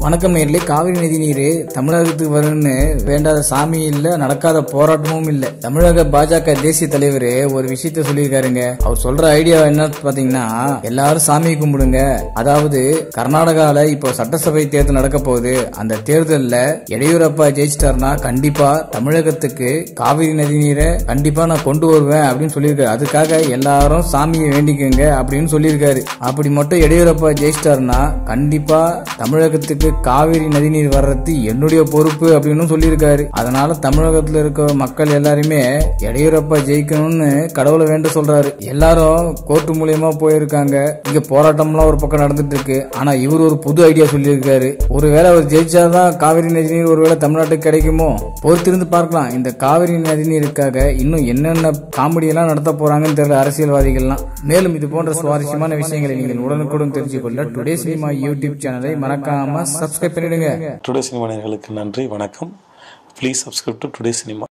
வணக்கம் நேர்களே காவிரி நதி நீர் தமிழகத்துக்கு வரும்னு வேண்டாத சாமி இல்ல நடக்காத போராட்டமும் இல்ல தமிழக பாஜக தேசிய தலைவர் ஒரு விஷயத்த சொல்லியிருக்காருங்க அவர் சொல்ற ஐடியா என்ன பாத்தீங்கன்னா எல்லாரும் சாமி கும்பிடுங்க அதாவது கர்நாடகால இப்போ சட்டசபை தேர்தல் நடக்க போகுது அந்த தேர்தல்ல எடியூரப்பா ஜெயிச்சிட்டாருன்னா கண்டிப்பா தமிழகத்துக்கு காவிரி நதி நீரை கண்டிப்பா நான் கொண்டு வருவேன் அப்படின்னு சொல்லியிருக்காரு அதுக்காக எல்லாரும் சாமியை வேண்டிக்கங்க அப்படின்னு சொல்லியிருக்காரு அப்படி மட்டும் எடியூரப்பா ஜெயிச்சிட்டாருன்னா கண்டிப்பா தமிழகத்துக்கு காவிரி நதிநீர் வர்றது என்னுடைய பொறுப்பு அப்படின்னு சொல்லியிருக்காரு அதனால தமிழகத்துல இருக்க மக்கள் எல்லாருமே எடையூரப்பா ஜெயிக்கணும்னு கடவுளை வேண்ட சொல்றாரு எல்லாரும் கோர்ட்டு மூலியமா போயிருக்காங்க இங்க போராட்டம்லாம் ஒரு பக்கம் நடந்துட்டு இருக்கு ஆனா இவர் ஒரு புது ஐடியா சொல்லியிருக்காரு ஒருவேளை அவர் ஜெயிச்சாதான் காவிரி நதிநீர் ஒருவேளை தமிழ்நாட்டுக்கு கிடைக்குமோ பொறுத்திருந்து பார்க்கலாம் இந்த காவிரி நதிநீருக்காக இன்னும் என்னென்ன காமெடி எல்லாம் நடத்த போறாங்கன்னு தெரியல அரசியல்வாதிகள்லாம் மேலும் இது போன்ற சுவாரஸ்யமான விஷயங்களை நீங்கள் உடனுக்குடன் தெரிஞ்சுக்கொள்ள டுடே சினிமா யூடியூப் சேனலை மறக்காம சப்ஸ்கிரைப் பண்ணிடுங்க டுடே சினிமா நேயர்களுக்கு நன்றி வணக்கம் please subscribe to today cinema